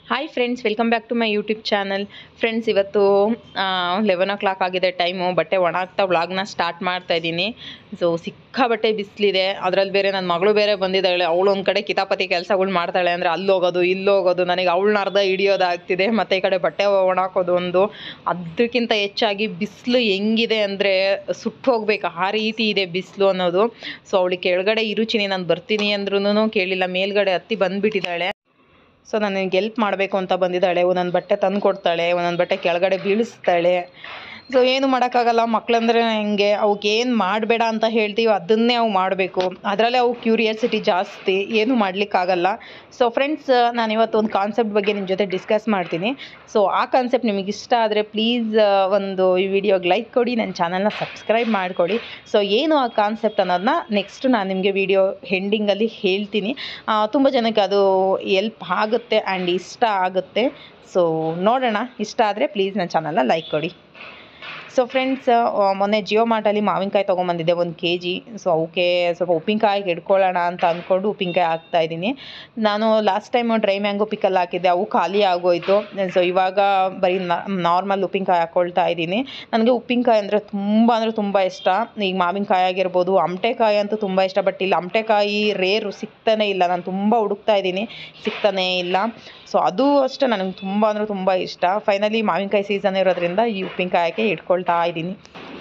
hi friends welcome back to my YouTube channel friends ಇವತ್ತು eleven o'clock ಆಗಿದೆ time ಬಟ್ಟೆ ಒಣ ಹಾಕ್ತಾ ವ್ಲಾಗ್ನ ಸ್ಟಾರ್ಟ್ ಮಾಡ್ತಾ ಇದ್ದೀನಿ ಸೊ ಸಿಕ್ಕಾಬಟ್ಟೆ ಬಿಸಿಲಿದೆ ಅದರಲ್ಲಿ ಬೇರೆ ನನ್ನ ಮಗಳು ಬೇರೆ ಬಂದಿದ್ದಾಳೆ ಅವಳು ಒಂದು ಕಡೆ ಕಿತಾಪತಿ ಕೆಲಸಗಳು ಮಾಡ್ತಾಳೆ ಅಂದರೆ ಅಲ್ಲಿ ಹೋಗೋದು ಇಲ್ಲಿ ಹೋಗೋದು ನನಗೆ ಅವಳನ್ನ ಅರ್ಧ ಹಿಡಿಯೋದಾಗ್ತಿದೆ ಮತ್ತು ಈ ಕಡೆ ಬಟ್ಟೆ ಒಣ ಹಾಕೋದು ಒಂದು ಅದಕ್ಕಿಂತ ಹೆಚ್ಚಾಗಿ ಬಿಸಿಲು ಹೆಂಗಿದೆ ಅಂದರೆ ಸುಟ್ಟು ಹೋಗ್ಬೇಕು ಆ ರೀತಿ ಇದೆ ಬಿಸಿಲು ಅನ್ನೋದು ಸೊ ಅವಳಿಗೆ ಕೆಳಗಡೆ ಇರುಚಿನಿ ನಾನು ಬರ್ತೀನಿ ಅಂದ್ರೂ ಕೇಳಿಲ್ಲ ಮೇಲ್ಗಡೆ ಹತ್ತಿ ಬಂದುಬಿಟ್ಟಿದ್ದಾಳೆ ಸೊ ನನಗೆ ಎಲ್ಪ್ ಮಾಡಬೇಕು ಅಂತ ಬಂದಿದ್ದಾಳೆ ಒಂದೊಂದು ಬಟ್ಟೆ ತಂದು ಕೊಡ್ತಾಳೆ ಒಂದೊಂದು ಬಟ್ಟೆ ಕೆಳಗಡೆ ಬೀಳಿಸ್ತಾಳೆ ಸೊ ಏನು ಮಾಡೋಕ್ಕಾಗಲ್ಲ ಮಕ್ಕಳಂದ್ರೆ ಹೆಂಗೆ ಅವಕ್ಕೆ ಏನು ಮಾಡಬೇಡ ಅಂತ ಹೇಳ್ತೀವಿ ಅದನ್ನೇ ಅವು ಮಾಡಬೇಕು ಅದರಲ್ಲೇ ಅವು ಕ್ಯೂರಿಯಾಸಿಟಿ ಜಾಸ್ತಿ ಏನು ಮಾಡಲಿಕ್ಕಾಗಲ್ಲ ಸೊ ಫ್ರೆಂಡ್ಸ್ ನಾನು ಇವತ್ತು ಒಂದು ಕಾನ್ಸೆಪ್ಟ್ ಬಗ್ಗೆ ನಿಮ್ಮ ಜೊತೆ ಡಿಸ್ಕಸ್ ಮಾಡ್ತೀನಿ ಸೊ ಆ ಕಾನ್ಸೆಪ್ಟ್ ನಿಮಗೆ ಇಷ್ಟ ಆದರೆ ಪ್ಲೀಸ್ ಒಂದು ಈ ವಿಡಿಯೋಗೆ ಲೈಕ್ ಕೊಡಿ ನನ್ನ ಚಾನಲ್ನ ಸಬ್ಸ್ಕ್ರೈಬ್ ಮಾಡಿಕೊಡಿ ಸೊ ಏನು ಆ ಕಾನ್ಸೆಪ್ಟ್ ಅನ್ನೋದನ್ನ ನೆಕ್ಸ್ಟ್ ನಾನು ನಿಮಗೆ ವಿಡಿಯೋ ಹೆಂಡಿಂಗಲ್ಲಿ ಹೇಳ್ತೀನಿ ತುಂಬ ಜನಕ್ಕೆ ಅದು ಎಲ್ಪ್ ಆಗುತ್ತೆ ಆ್ಯಂಡ್ ಇಷ್ಟ ಆಗುತ್ತೆ ಸೊ ನೋಡೋಣ ಇಷ್ಟ ಆದರೆ ಪ್ಲೀಸ್ ನನ್ನ ಚಾನಲ್ನ ಲೈಕ್ ಕೊಡಿ ಸೊ ಫ್ರೆಂಡ್ಸ್ ಮೊನ್ನೆ ಜಿಯೋ ಮಾರ್ಟಲ್ಲಿ ಮಾವಿನಕಾಯಿ ತೊಗೊಂಬಂದಿದ್ದೆ ಒಂದು ಕೆ ಜಿ ಸೊ ಅವಕ್ಕೆ ಸ್ವಲ್ಪ ಉಪ್ಪಿನಕಾಯಿ ಹಿಡ್ಕೊಳ್ಳೋಣ ಅಂತ ಅಂದ್ಕೊಂಡು ಉಪ್ಪಿನಕಾಯಿ ಹಾಕ್ತಾ ಇದ್ದೀನಿ ನಾನು last time dry mango pickle ಹಾಕಿದ್ದೆ ಅವು ಖಾಲಿ ಆಗೋಯ್ತು ಸೊ ಇವಾಗ ಬರೀ ನಾರ್ಮಲ್ ಉಪ್ಪಿನಕಾಯಿ ಹಾಕ್ಕೊಳ್ತಾ ಇದ್ದೀನಿ ನನಗೆ ಉಪ್ಪಿನಕಾಯಿ ಅಂದರೆ ತುಂಬ ಅಂದರೆ ತುಂಬ ಇಷ್ಟ ಈಗ ಮಾವಿನಕಾಯಿ ಆಗಿರ್ಬೋದು ಅಮಟೆಕಾಯಿ ಅಂತೂ ತುಂಬ ಇಷ್ಟ ಬಟ್ ಇಲ್ಲಿ ಅಮಟೆಕಾಯಿ ರೇರು ಸಿಗ್ತಾನೆ ಇಲ್ಲ ನಾನು ತುಂಬ ಹುಡುಕ್ತಾ ಇದ್ದೀನಿ ಸಿಗ್ತಾನೇ ಇಲ್ಲ ಸೊ ಅದು ಅಷ್ಟೇ ನನಗೆ ತುಂಬ ಅಂದರೆ ತುಂಬ ಇಷ್ಟ ಫೈನಲಿ ಮಾವಿನಕಾಯಿ ಸೀಸನ್ ಇರೋದ್ರಿಂದ ಈ ಉಪ್ಪಿನಕಾಯಿಗೆ ಇಟ್ಕೊಳ್ತಾ ಇದ್ದೀನಿ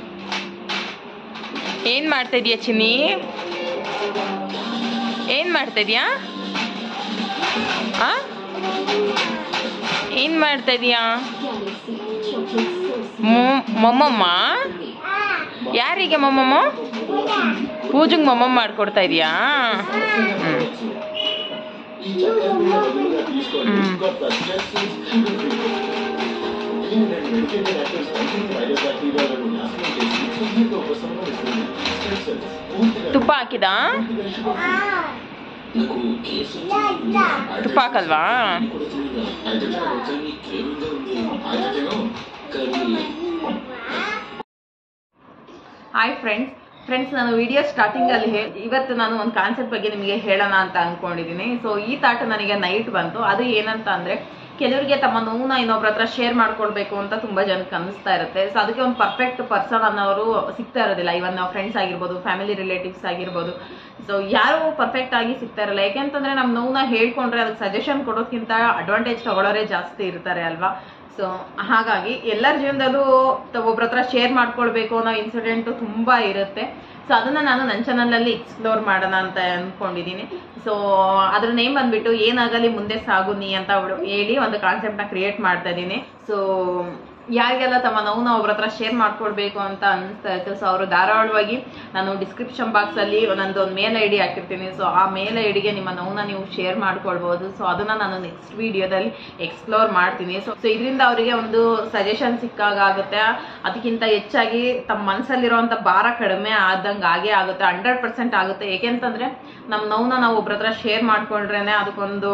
ಏನು ಮಾಡ್ತಾ ಇದೀಯ ಚಿನ್ನಿ ಏನು ಮಾಡ್ತಾ ಇದೀಯಾ ಆ ಏನು ಮಾಡ್ತಾ ಇದೀಯಾ ಮೊಮ್ಮಮ್ಮ ಯಾರಿಗೆ ಮೊಮ್ಮಮ್ಮ ಪೂಜೆಗೆ ಮೊಮ್ಮಮ್ಮ ಮಾಡ್ಕೊಡ್ತಾ ಇದೀಯಾ ಹ್ಞೂ ತುಪ್ಪ ಹಾಕಿದ ತುಪ್ಪ ಹಾಕಲ್ವಾ ಹಾಯ್ ಫ್ರೆಂಡ್ಸ್ ಫ್ರೆಂಡ್ಸ್ ನಾನು ವಿಡಿಯೋ ಸ್ಟಾರ್ಟಿಂಗಲ್ಲಿ ಹೇ ಇವತ್ತು ನಾನು ಒಂದು ಕಾನ್ಸೆಪ್ಟ್ ಬಗ್ಗೆ ನಿಮಗೆ ಹೇಳೋಣ ಅಂತ ಅಂದ್ಕೊಂಡಿದ್ದೀನಿ ಸೊ ಈ ತಾಟ ನನಗೆ ನೈಟ್ ಬಂತು ಅದು ಏನಂತ ಅಂದರೆ ಕೆಲವರಿಗೆ ತಮ್ಮ ನೋವನ್ನ ಇನ್ನೊಬ್ರ ಹತ್ರ ಶೇರ್ ಮಾಡ್ಕೊಳ್ಬೇಕು ಅಂತ ತುಂಬ ಜನಕ್ಕೆ ಅನಿಸ್ತಾ ಇರುತ್ತೆ ಸೊ ಅದಕ್ಕೆ ಒಂದು ಪರ್ಫೆಕ್ಟ್ ಪರ್ಸನ್ ಅನ್ನೋರು ಸಿಗ್ತಾ ಇರೋದಿಲ್ಲ ಇವನ್ ನಾವು ಫ್ರೆಂಡ್ಸ್ ಆಗಿರ್ಬೋದು ಫ್ಯಾಮಿಲಿ ರಿಲೇಟಿವ್ಸ್ ಆಗಿರ್ಬೋದು ಸೊ ಯಾರು ಪರ್ಫೆಕ್ಟ್ ಆಗಿ ಸಿಗ್ತಾ ಇರಲ್ಲ ಯಾಕೆಂತಂದ್ರೆ ನಮ್ಮ ನೋವನ್ನ ಹೇಳ್ಕೊಂಡ್ರೆ ಅದಕ್ಕೆ ಸಜೆಷನ್ ಕೊಡೋಕ್ಕಿಂತ ಅಡ್ವಾಂಟೇಜ್ ತಗೊಳ್ಳೋರೇ ಜಾಸ್ತಿ ಇರ್ತಾರೆ ಅಲ್ವಾ ಸೊ ಹಾಗಾಗಿ ಎಲ್ಲರ ಜೀವನದಲ್ಲೂ ಒಬ್ರ ಹತ್ರ ಶೇರ್ ಮಾಡ್ಕೊಳ್ಬೇಕು ಅನ್ನೋ ಇನ್ಸಿಡೆಂಟು ತುಂಬ ಇರುತ್ತೆ ಸೊ ಅದನ್ನ ನಾನು ನನ್ನ ಚಾನಲಲ್ಲಿ ಎಕ್ಸ್ಪ್ಲೋರ್ ಮಾಡೋಣ ಅಂತ ಅಂದ್ಕೊಂಡಿದ್ದೀನಿ ಸೊ ಅದ್ರ ನೇಮ್ ಬಂದ್ಬಿಟ್ಟು ಏನಾಗಲಿ ಮುಂದೆ ಸಾಗು ನೀ ಅಂತ ಹೇಳಿ ಒಂದು ಕಾನ್ಸೆಪ್ಟ್ನ ಕ್ರಿಯೇಟ್ ಮಾಡ್ತಾ ಇದ್ದೀನಿ ಸೊ ಯಾರಿಗೆಲ್ಲ ತಮ್ಮ ನೋವನ್ನ ಒಬ್ರ ಹತ್ರ ಶೇರ್ ಮಾಡ್ಕೊಳ್ಬೇಕು ಅಂತ ಅನಿಸ್ತಾ ಇತ್ತು ಸೊ ಅವರು ಧಾರಾಳವಾಗಿ ನಾನು ಡಿಸ್ಕ್ರಿಪ್ಷನ್ ಬಾಕ್ಸಲ್ಲಿ ನಂದು ಒಂದು ಮೇಲ್ ಐ ಡಿ ಹಾಕಿರ್ತೀನಿ ಸೊ ಆ ಮೇಲ್ ಐ ಡಿಗೆ ನಿಮ್ಮ ನೋವನ್ನ ನೀವು ಶೇರ್ ಮಾಡ್ಕೊಳ್ಬೋದು ಸೊ ಅದನ್ನ ನಾನು ನೆಕ್ಸ್ಟ್ ವಿಡಿಯೋದಲ್ಲಿ ಎಕ್ಸ್ಪ್ಲೋರ್ ಮಾಡ್ತೀನಿ ಸೊ ಸೊ ಇದರಿಂದ ಅವರಿಗೆ ಒಂದು ಸಜೆಷನ್ ಸಿಕ್ಕಾಗ ಆಗುತ್ತೆ ಅದಕ್ಕಿಂತ ಹೆಚ್ಚಾಗಿ ತಮ್ಮ ಮನಸ್ಸಲ್ಲಿರುವಂಥ ಭಾರ ಕಡಿಮೆ ಆದಂಗೆ ಆಗೇ ಆಗುತ್ತೆ ಹಂಡ್ರೆಡ್ ಪರ್ಸೆಂಟ್ ಆಗುತ್ತೆ ಏಕೆಂತಂದ್ರೆ ನಮ್ಮ ನೋವನ್ನ ನಾವು ಒಬ್ರ ಹತ್ರ ಶೇರ್ ಮಾಡ್ಕೊಂಡ್ರೇನೆ ಅದಕ್ಕೊಂದು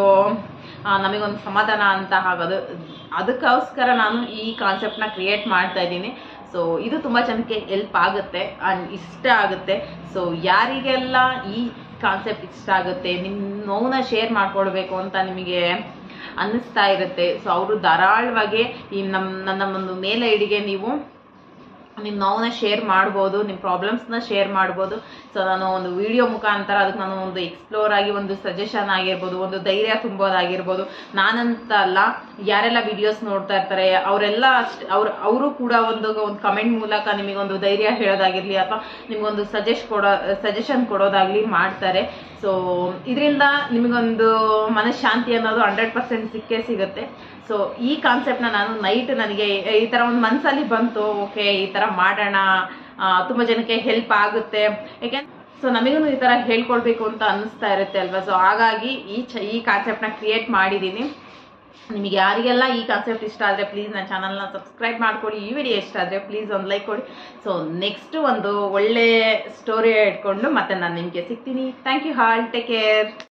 ನಮಗೊಂದು ಸಮಾಧಾನ ಅಂತ ಆಗೋದು ಅದಕ್ಕೋಸ್ಕರ ನಾನು ಈ ಕಾನ್ಸೆಪ್ಟ್ನ ಕ್ರಿಯೇಟ್ ಮಾಡ್ತಾ ಇದ್ದೀನಿ ಸೊ ಇದು ತುಂಬ ಜನಕ್ಕೆ ಹೆಲ್ಪ್ ಆಗುತ್ತೆ ಆ್ಯಂಡ್ ಇಷ್ಟ ಆಗುತ್ತೆ ಸೊ ಯಾರಿಗೆಲ್ಲ ಈ ಕಾನ್ಸೆಪ್ಟ್ ಇಷ್ಟ ಆಗುತ್ತೆ ನಿಮ್ಮ ನೋವನ್ನ ಶೇರ್ ಮಾಡ್ಕೊಳ್ಬೇಕು ಅಂತ ನಿಮಗೆ ಅನ್ನಿಸ್ತಾ ಇರುತ್ತೆ ಸೊ ಅವರು ಧಾರಾಳವಾಗಿ ಈ ನಮ್ಮ ನನ್ನ ಒಂದು ಮೇಲ್ ಐಡಿಗೆ ನೀವು ನಿಮ್ಮ ನೋವನ್ನ ಶೇರ್ ಮಾಡ್ಬೋದು ನಿಮ್ಮ ಪ್ರಾಬ್ಲಮ್ಸ್ನ ಶೇರ್ ಮಾಡ್ಬೋದು ಸೊ ನಾನು ಒಂದು ವಿಡಿಯೋ ಮುಖಾಂತರ ಅದಕ್ಕೆ ನಾನು ಒಂದು ಎಕ್ಸ್ಪ್ಲೋರ್ ಆಗಿ ಒಂದು ಸಜೆಷನ್ ಆಗಿರ್ಬೋದು ಒಂದು ಧೈರ್ಯ ತುಂಬೋದಾಗಿರ್ಬೋದು ನಾನಂತ ಅಲ್ಲ ಯಾರೆಲ್ಲ ವಿಡಿಯೋಸ್ ನೋಡ್ತಾ ಇರ್ತಾರೆ ಅವರೆಲ್ಲ ಅಷ್ಟು ಅವ್ರು ಅವರು ಕೂಡ ಒಂದು ಒಂದು ಕಮೆಂಟ್ ಮೂಲಕ ನಿಮಗೊಂದು ಧೈರ್ಯ ಹೇಳೋದಾಗಿರ್ಲಿ ಅಥವಾ ನಿಮಗೊಂದು ಸಜೆಸ್ಟ್ ಕೊಡೋ ಸಜೆಷನ್ ಕೊಡೋದಾಗ್ಲಿ ಮಾಡ್ತಾರೆ ಸೊ ಇದರಿಂದ ನಿಮಗೊಂದು ಮನಃಶಾಂತಿ ಅನ್ನೋದು ಹಂಡ್ರೆಡ್ ಪರ್ಸೆಂಟ್ ಸಿಕ್ಕೇ ಸಿಗುತ್ತೆ ಸೊ ಈ ಕಾನ್ಸೆಪ್ಟ್ನ ನಾನು ನೈಟ್ ನನಗೆ ಈ ಥರ ಒಂದು ಮನಸ್ಸಲ್ಲಿ ಬಂತು ಓಕೆ ಈ ಥರ ಮಾಡೋಣ ತುಂಬ ಜನಕ್ಕೆ ಹೆಲ್ಪ್ ಆಗುತ್ತೆ ಯಾಕೆಂದ್ರೆ ಸೊ ನಮಗೂ ಈ ಥರ ಹೇಳ್ಕೊಳ್ಬೇಕು ಅಂತ ಅನ್ನಿಸ್ತಾ ಇರುತ್ತೆ ಅಲ್ವಾ ಸೊ ಹಾಗಾಗಿ ಈ ಚ ಈ ಕಾನ್ಸೆಪ್ಟ್ನ ಕ್ರಿಯೇಟ್ ಮಾಡಿದ್ದೀನಿ ನಿಮಗೆ ಯಾರಿಗೆಲ್ಲ ಈ ಕಾನ್ಸೆಪ್ಟ್ ಇಷ್ಟ ಆದರೆ ಪ್ಲೀಸ್ ನನ್ನ ಚಾನಲ್ನ ಸಬ್ಸ್ಕ್ರೈಬ್ ಮಾಡ್ಕೊಡಿ ಈ ವಿಡಿಯೋ ಇಷ್ಟ ಆದರೆ ಪ್ಲೀಸ್ ಒಂದು ಲೈಕ್ ಕೊಡಿ ಸೊ ನೆಕ್ಸ್ಟ್ ಒಂದು ಒಳ್ಳೆ ಸ್ಟೋರಿ ಇಟ್ಕೊಂಡು ಮತ್ತೆ ನಾನು ನಿಮಗೆ ಸಿಗ್ತೀನಿ ಥ್ಯಾಂಕ್ ಯು ಹಾಲ್ ಟೇಕ್ ಕೇರ್